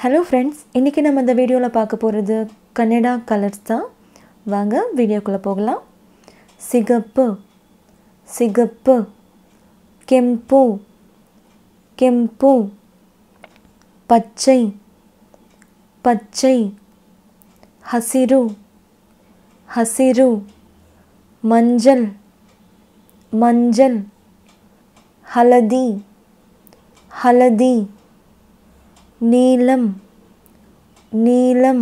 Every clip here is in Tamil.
ஹலோ ஃப்ரெண்ட்ஸ் இன்றைக்கி நம்ம இந்த வீடியோவில் பார்க்க போகிறது கன்னடா கலர்ஸ் தான் வாங்க வீடியோக்குள்ளே போகலாம் சிகப்பு சிகப்பு ಕೆಂಪು ಕೆಂಪು ಪಚ್ಚೈ ಪಚ್ಚೈ ಹಸಿರು ಹಸಿರು ಮಂಜಲ್ ಮಂಜಲ್ ಹಳದಿ ಹಳದಿ ನೀಲಂ ನೀಲಂ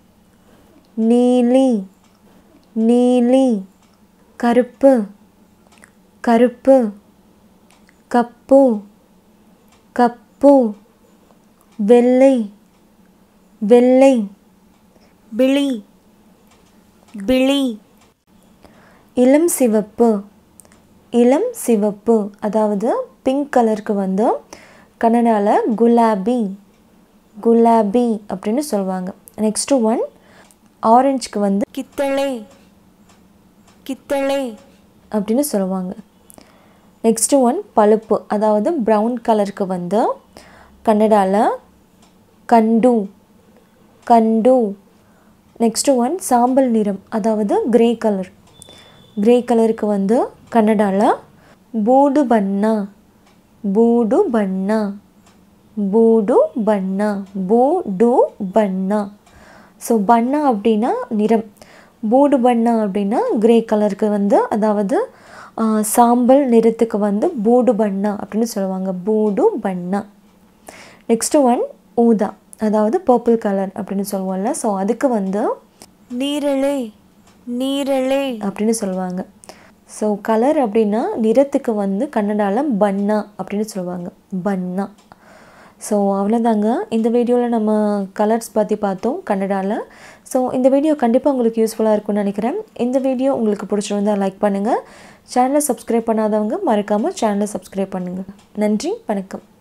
நீலி நீலி கருப்பு கருப்பு கப்பு கப்பு வெள்ளை வெள்ளை பிளி பிளி இளம் சிவப்பு இளம் சிவப்பு அதாவது பிங்க் கலருக்கு வந்து கன்னடாவில் குலாபி குலாபி அப்படின்னு சொல்லுவாங்க நெக்ஸ்ட்டு ஒன் ஆரஞ்சுக்கு வந்து கித்தளை கித்தளை அப்படின்னு சொல்லுவாங்க நெக்ஸ்ட்டு ஒன் பழுப்பு அதாவது ப்ரௌன் கலருக்கு வந்து கன்னடாவில் கண்டு கண்டு நெக்ஸ்ட்டு ஒன் சாம்பல் நிறம் அதாவது கிரே கலர் கிரே கலருக்கு வந்து கன்னடாவில் பூடு பன்னா பூடு பன்னா பூடு பன்னா பூடு பன்னா ஸோ பன்னா அப்படின்னா நிறம் பூடு பன்னா அப்படின்னா கிரே கலருக்கு வந்து அதாவது சாம்பல் நிறத்துக்கு வந்து பூடு பன்னா அப்படின்னு சொல்லுவாங்க பூடு பன்னா நெக்ஸ்ட்டு ஒன் ஊதா அதாவது பர்பிள் கலர் அப்படின்னு சொல்லுவோம்ல ஸோ அதுக்கு வந்து நீரழே நீரழே அப்படின்னு சொல்லுவாங்க ஸோ கலர் அப்படின்னா நிறத்துக்கு வந்து கன்னடாவில் பன்னா அப்படின்னு சொல்லுவாங்க பன்னா ஸோ அவ்வளோதாங்க இந்த வீடியோவில் நம்ம கலர்ஸ் பற்றி பார்த்தோம் கன்னடாவில் ஸோ இந்த வீடியோ கண்டிப்பாக உங்களுக்கு யூஸ்ஃபுல்லாக இருக்கும்னு நினைக்கிறேன் இந்த வீடியோ உங்களுக்கு பிடிச்சிருந்தால் லைக் பண்ணுங்கள் சேனலை சப்ஸ்கிரைப் பண்ணாதவங்க மறக்காமல் சேனலை சப்ஸ்கிரைப் பண்ணுங்கள் நன்றி வணக்கம்